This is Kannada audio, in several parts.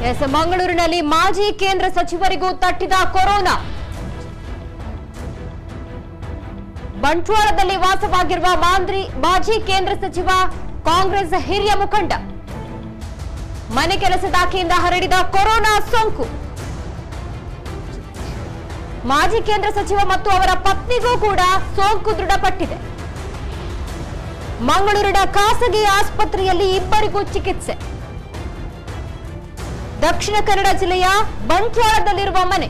ಎಸ್ ಮಂಗಳೂರಿನಲ್ಲಿ ಮಾಜಿ ಕೇಂದ್ರ ಸಚಿವರಿಗೂ ತಟ್ಟಿದ ಕೊರೋನಾ ಬಂಟ್ವಾಳದಲ್ಲಿ ವಾಸವಾಗಿರುವ ಮಾಂದ್ರಿ ಮಾಜಿ ಕೇಂದ್ರ ಸಚಿವ ಕಾಂಗ್ರೆಸ್ ಹಿರಿಯ ಮುಖಂಡ ಮನೆ ಕೆಲಸದಾಕೆಯಿಂದ ಹರಡಿದ ಕೊರೋನಾ ಸೋಂಕು ಮಾಜಿ ಕೇಂದ್ರ ಸಚಿವ ಮತ್ತು ಅವರ ಪತ್ನಿಗೂ ಕೂಡ ಸೋಂಕು ದೃಢಪಟ್ಟಿದೆ ಮಂಗಳೂರಿನ ಖಾಸಗಿ ಆಸ್ಪತ್ರೆಯಲ್ಲಿ ಇಬ್ಬರಿಗೂ ಚಿಕಿತ್ಸೆ ದಕ್ಷಿಣ ಕನ್ನಡ ಜಿಲ್ಲೆಯ ಬಂಟ್ವಾಳದಲ್ಲಿರುವ ಮನೆ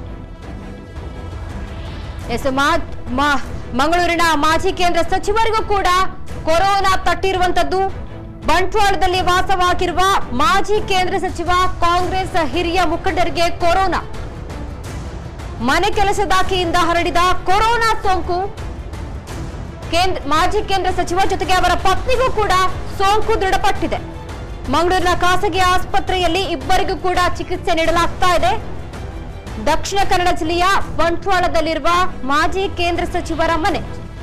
ಎಸ್ ಮಾ- ಮಾ- ಮಂಗಳೂರಿನ ಮಾಜಿ ಕೇಂದ್ರ ಸಚಿವರಿಗೂ ಕೂಡ ಕೊರೋನಾ ತಟ್ಟಿರುವಂತದ್ದು ಬಂಟ್ವಾಳದಲ್ಲಿ ವಾಸವಾಗಿರುವ ಮಾಜಿ ಕೇಂದ್ರ ಸಚಿವ ಕಾಂಗ್ರೆಸ್ ಹಿರಿಯ ಮುಖಂಡರಿಗೆ ಕೊರೋನಾ ಮನೆ ಕೆಲಸದಾಕೆಯಿಂದ ಹರಡಿದ ಕೊರೋನಾ ಸೋಂಕು ಕೇಂದ್ರ ಮಾಜಿ ಕೇಂದ್ರ ಸಚಿವ ಜೊತೆಗೆ ಅವರ ಪತ್ನಿಗೂ ಕೂಡ ಸೋಂಕು ದೃಢಪಟ್ಟಿದೆ ಮಂಗಳೂರಿನ ಖಾಸಗಿ ಆಸ್ಪತ್ರೆಯಲ್ಲಿ ಇಬ್ಬರಿಗೂ ಕೂಡ ಚಿಕಿತ್ಸೆ ನೀಡಲಾಗ್ತಾ ಇದೆ ದಕ್ಷಿಣ ಕನ್ನಡ ಜಿಲ್ಲೆಯ ಬಂಟ್ವಾಳದಲ್ಲಿರುವ ಮಾಜಿ ಕೇಂದ್ರ ಸಚಿವರ ಮನೆ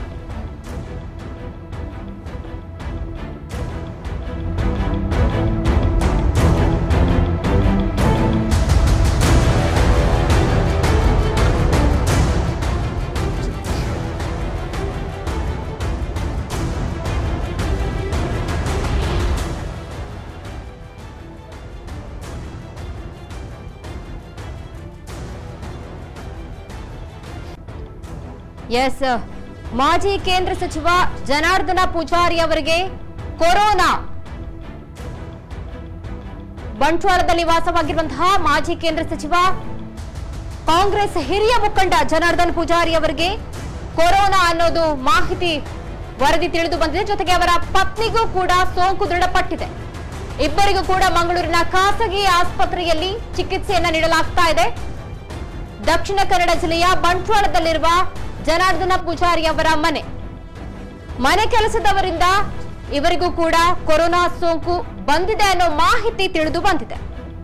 ಎಸ್ ಮಾಜಿ ಕೇಂದ್ರ ಸಚಿವ ಜನಾರ್ದನ ಪೂಜಾರಿ ಅವರಿಗೆ ಕೊರೋನಾ ಬಂಟ್ವಾಳದಲ್ಲಿ ವಾಸವಾಗಿರುವಂತಹ ಮಾಜಿ ಕೇಂದ್ರ ಸಚಿವ ಕಾಂಗ್ರೆಸ್ ಹಿರಿಯ ಮುಖಂಡ ಜನಾರ್ದನ್ ಪೂಜಾರಿ ಅವರಿಗೆ ಕೊರೋನಾ ಅನ್ನೋದು ಮಾಹಿತಿ ವರದಿ ತಿಳಿದು ಬಂದಿದೆ ಜೊತೆಗೆ ಅವರ ಪತ್ನಿಗೂ ಕೂಡ ಸೋಂಕು ದೃಢಪಟ್ಟಿದೆ ಇಬ್ಬರಿಗೂ ಕೂಡ ಮಂಗಳೂರಿನ ಖಾಸಗಿ ಆಸ್ಪತ್ರೆಯಲ್ಲಿ ಚಿಕಿತ್ಸೆಯನ್ನ ನೀಡಲಾಗ್ತಾ ಇದೆ ದಕ್ಷಿಣ ಕನ್ನಡ ಜಿಲ್ಲೆಯ ಬಂಟ್ವಾಳದಲ್ಲಿರುವ ಜನಾರ್ದನ ಪೂಜಾರಿ ಅವರ ಮನೆ ಮನೆ ಕೆಲಸದವರಿಂದ ಇವರಿಗೂ ಕೂಡ ಕೊರೋನಾ ಸೋಂಕು ಬಂದಿದೆ ಅನ್ನೋ ಮಾಹಿತಿ ತಿಳಿದು ಬಂದಿದೆ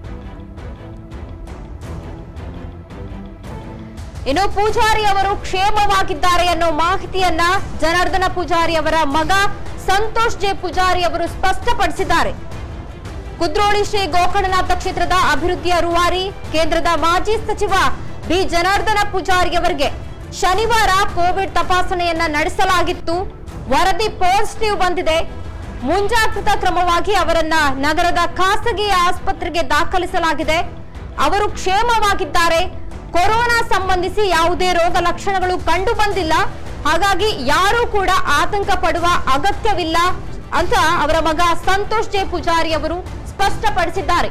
ಇನ್ನು ಪೂಜಾರಿ ಅವರು ಕ್ಷೇಮವಾಗಿದ್ದಾರೆ ಅನ್ನೋ ಮಾಹಿತಿಯನ್ನ ಜನಾರ್ದನ ಪೂಜಾರಿ ಅವರ ಮಗ ಸಂತೋಷ್ ಜೆ ಪೂಜಾರಿ ಅವರು ಸ್ಪಷ್ಟಪಡಿಸಿದ್ದಾರೆ ಕುದ್ರೋಳಿ ಶ್ರೀ ಗೋಕರ್ಣನಾಥ ಕ್ಷೇತ್ರದ ಅಭಿವೃದ್ಧಿಯ ರೂವಾರಿ ಕೇಂದ್ರದ ಮಾಜಿ ಸಚಿವ ಬಿ ಜನಾರ್ದನ ಪೂಜಾರಿ ಅವರಿಗೆ ಶನಿವಾರ ಕೋವಿಡ್ ತಪಾಸಣೆಯನ್ನ ನಡೆಸಲಾಗಿತ್ತು ವರದಿ ಪಾಸಿಟಿವ್ ಬಂದಿದೆ ಮುಂಜಾಗ್ರತಾ ಕ್ರಮವಾಗಿ ಅವರನ್ನ ನಗರದ ಖಾಸಗಿ ಆಸ್ಪತ್ರೆಗೆ ದಾಖಲಿಸಲಾಗಿದೆ ಅವರು ಕ್ಷೇಮವಾಗಿದ್ದಾರೆ ಕೊರೋನಾ ಸಂಬಂಧಿಸಿ ಯಾವುದೇ ರೋಗ ಲಕ್ಷಣಗಳು ಕಂಡು ಬಂದಿಲ್ಲ ಹಾಗಾಗಿ ಯಾರೂ ಕೂಡ ಆತಂಕ ಪಡುವ ಅಗತ್ಯವಿಲ್ಲ ಅಂತ ಅವರ ಮಗ ಸಂತೋಷ್ ಜೆ ಪೂಜಾರಿ ಅವರು ಸ್ಪಷ್ಟಪಡಿಸಿದ್ದಾರೆ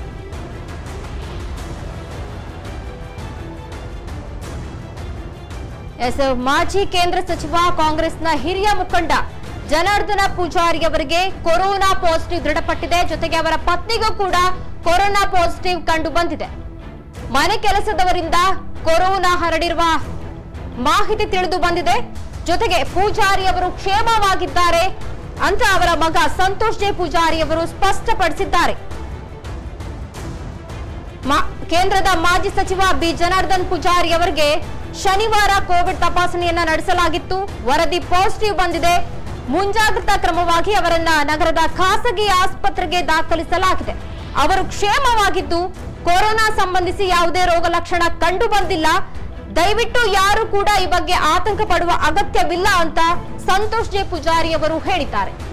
ಎಸ್ ಮಾಜಿ ಕೇಂದ್ರ ಸಚಿವ ಕಾಂಗ್ರೆಸ್ನ ಹಿರಿಯ ಮುಖಂಡ ಜನಾರ್ದನ ಪೂಜಾರಿ ಅವರಿಗೆ ಕೊರೋನಾ ಪಾಸಿಟಿವ್ ದೃಢಪಟ್ಟಿದೆ ಜೊತೆಗೆ ಅವರ ಪತ್ನಿಗೂ ಕೂಡ ಕೊರೋನಾ ಪಾಸಿಟಿವ್ ಕಂಡು ಬಂದಿದೆ ಮನೆ ಕೆಲಸದವರಿಂದ ಕೊರೋನಾ ಹರಡಿರುವ ಮಾಹಿತಿ ತಿಳಿದು ಬಂದಿದೆ ಜೊತೆಗೆ ಪೂಜಾರಿ ಅವರು ಕ್ಷೇಮವಾಗಿದ್ದಾರೆ ಅಂತ ಅವರ ಮಗ ಸಂತೋಷ್ ಜೆ ಪೂಜಾರಿ ಅವರು ಸ್ಪಷ್ಟಪಡಿಸಿದ್ದಾರೆ ಮಾ- ಕೇಂದ್ರದ ಮಾಜಿ ಸಚಿವ ಬಿ ಜನಾರ್ದನ್ ಪೂಜಾರಿ ಅವರಿಗೆ ಶನಿವಾರ ಕೋವಿಡ್ ತಪಾಸಣೆಯನ್ನ ನಡೆಸಲಾಗಿತ್ತು ವರದಿ ಪಾಸಿಟಿವ್ ಬಂದಿದೆ ಮುಂಜಾಗ್ರತಾ ಕ್ರಮವಾಗಿ ಅವರನ್ನ ನಗರದ ಖಾಸಗಿ ಆಸ್ಪತ್ರೆಗೆ ದಾಖಲಿಸಲಾಗಿದೆ ಅವರು ಕ್ಷೇಮವಾಗಿದ್ದು ಕೊರೋನಾ ಸಂಬಂಧಿಸಿ ಯಾವುದೇ ರೋಗ ಲಕ್ಷಣ ಕಂಡು ಬಂದಿಲ್ಲ ದಯವಿಟ್ಟು ಯಾರು ಕೂಡ ಈ ಬಗ್ಗೆ ಆತಂಕ ಪಡುವ ಅಗತ್ಯವಿಲ್ಲ ಅಂತ ಸಂತೋಷ್ ಜೆ ಪೂಜಾರಿ ಅವರು ಹೇಳಿದ್ದಾರೆ